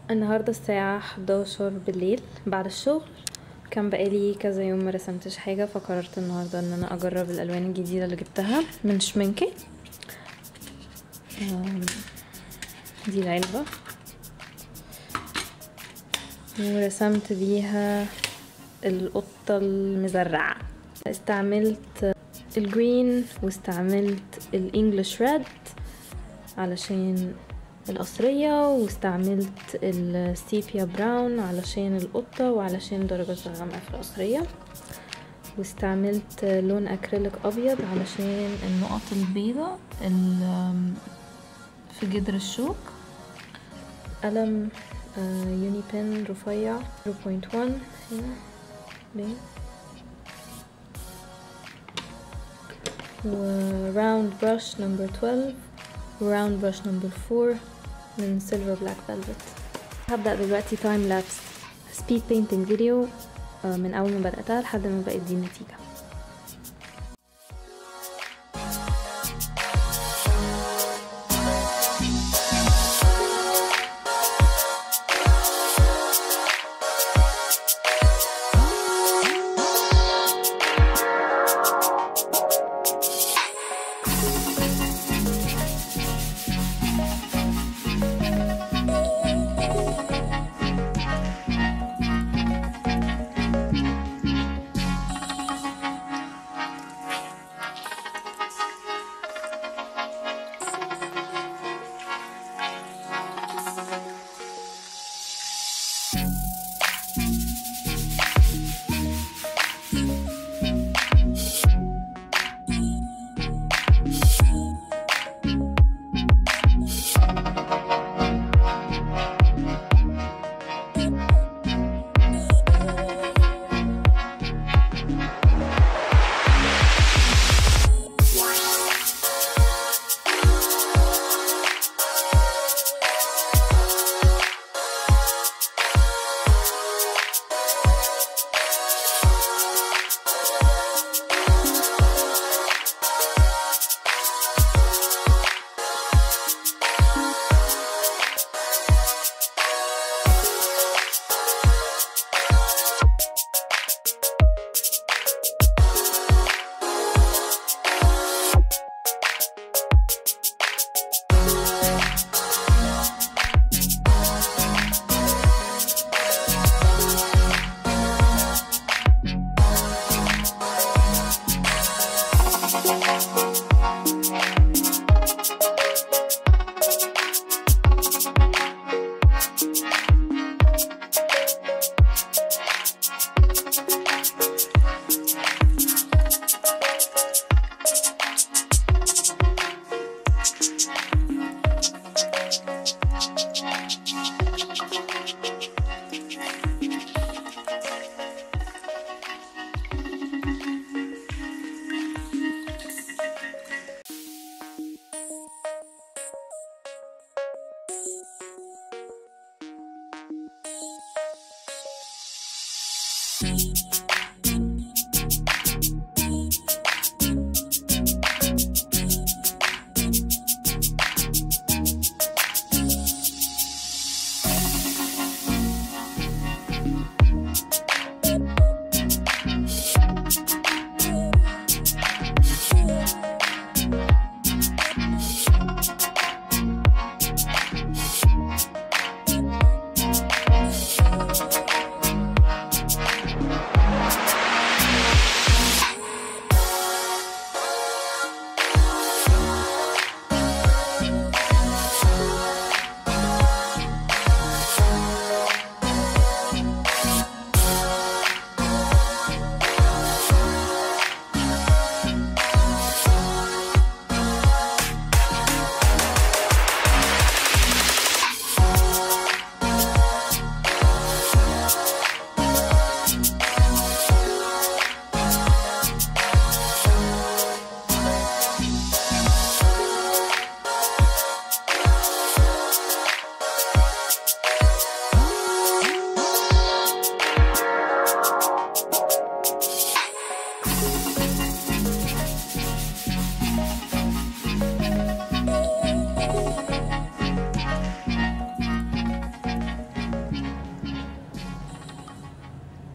النهاردة الساعة 11 بالليل بعد الشغل كان بقالي كذا يوم ما رسمتش حاجة فقررت النهاردة ان انا اجرب الالوان الجديدة اللي جبتها من شمنكي آم، دي العلبة ورسمت بيها القطة المزرعة استعملت الجرين واستعملت الانجليش ريد علشان القصرية واستعملت السيبيا براون علشان القطة وعلشان درجة الغامقة في القصرية واستعملت لون اكريليك ابيض علشان النقط البيضة ال- في جدر الشوك قلم آه، يوني بن رفيع 0.1 هنا باين وراوند براش نمبر 12 وراوند براش نمبر 4 من سيلفر بلاك فيلفت هبدأ دلوقتي تايم لابس سبيد بينتنج فيديو آه، من أول ما بدأتها لحد ما بقت دي النتيجة